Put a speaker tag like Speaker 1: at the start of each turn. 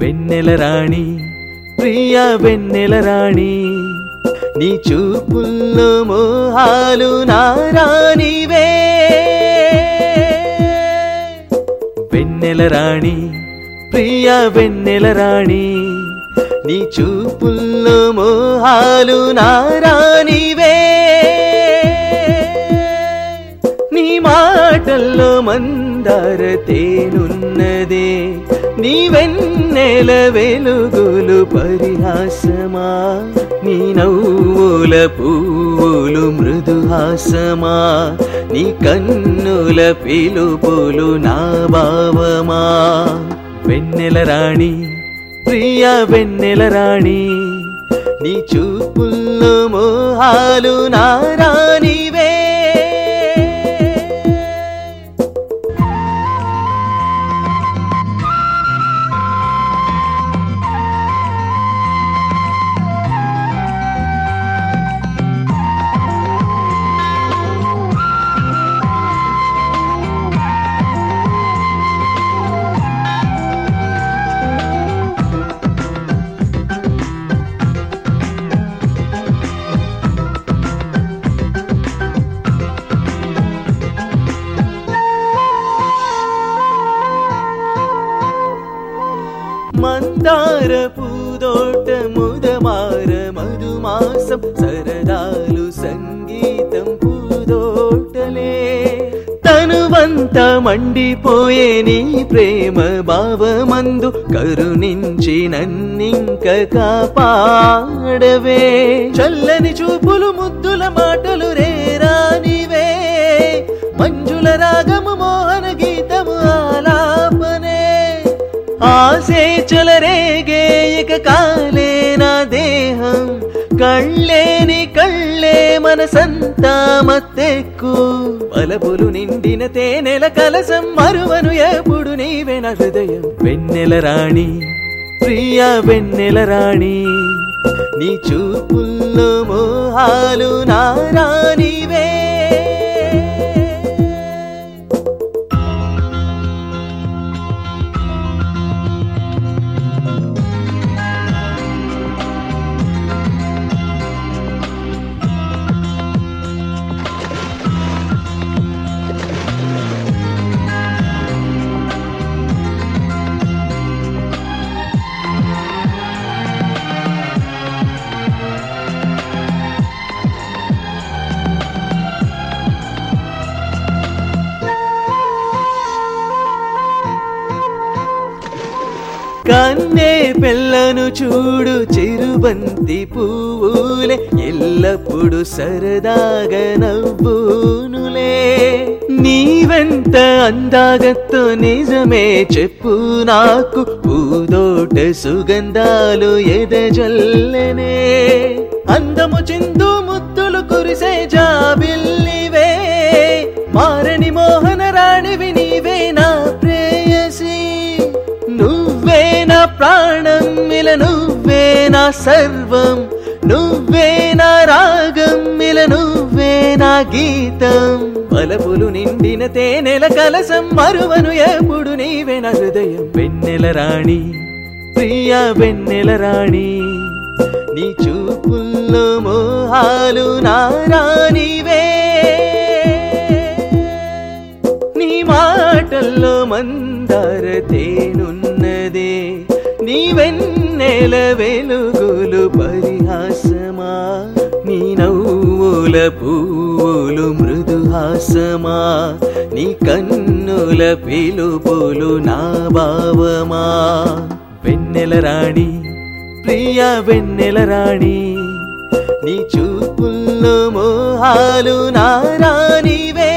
Speaker 1: వెన్నెల రాణి ప్రియ వెన్నెల రాణి నీ చూపుల్లో మోహాలు నారానివే వెన్నెల రాణి ప్రియ వెన్నెల రాణి నీ చూపుల్లో మోహాలు నారానివే నీ మాటల్లో మందార తేనున్నదే నీ వెన్నెల వెలుగులు పరిహాసమా నీ నవ్వుల పువ్వులు మృదుహాసమా నీ కన్నుల పిలుపులు నా భావమా వెన్నెల రాణి ప్రియ వెన్నెల రాణి నీ చూపుల్లో మోహాలు నారానివే మందార పూదోట ముదమార మధుమాసం సరదాలు సంగీతం పూదోటలే తనువంత మండిపోయే నీ ప్రేమ భావమందు కరుణించి నన్నింక కాపాడవే చల్లని చూపులు ముద్దుల మాటలు రేరానివే మంజుల రాగము మోహన గీతము ఆలాపనే ఆసే చెలరేగే ఇక కాలే నా దేహం కళ్ళేని కళ్ళే మనసంతా మత్తెక్కు బలపులు నిండిన తేనెల కలసం మరువను ఎప్పుడు నీవే నా హృదయం వెన్నెల రాణి ప్రియ వెన్నెల రాణి నీ చూపుల్లో మోహాలు నారానివే కన్నే పిల్లను చూడు చిరుబంతి పువ్వులే ఎల్లప్పుడు సరదాగా నవ్వునులే నీవెంత అందాగతో నిజమే చెప్పు నాకు పూదోట సుగంధాలు ఎదజల్లనే అందము చిందు ముద్దులు కురిసే జాబిల్లివే మారని మోహన రాణివి నీవే నా ప్రేయసి నువ్వే నా ప్రాణం మిల నువ్వే నా సర్వం నువ్వే నా రాగం మిల నువ్వే నా గీతం బలపులు నిండిన తేనెల కలసం మరువను ఎప్పుడు నీవే నా హృదయం వెన్నెల రాణి ప్రియ వెన్నెల రాణి నీ చూపుల్లో మోహాలు నారానివే నీ మాటల్లో మందార తేనున్నదే నీ వెన్నెల వెలుగులు పరిహాసమా నీ నవ్వుల పువ్వులు మృదుహాసమా నీ కన్నుల పిలుపులు నా భావమా వెన్నెల రాణి ప్రియ వెన్నెల రాణి నీ చూపుల్లో మోహాలు నారానివే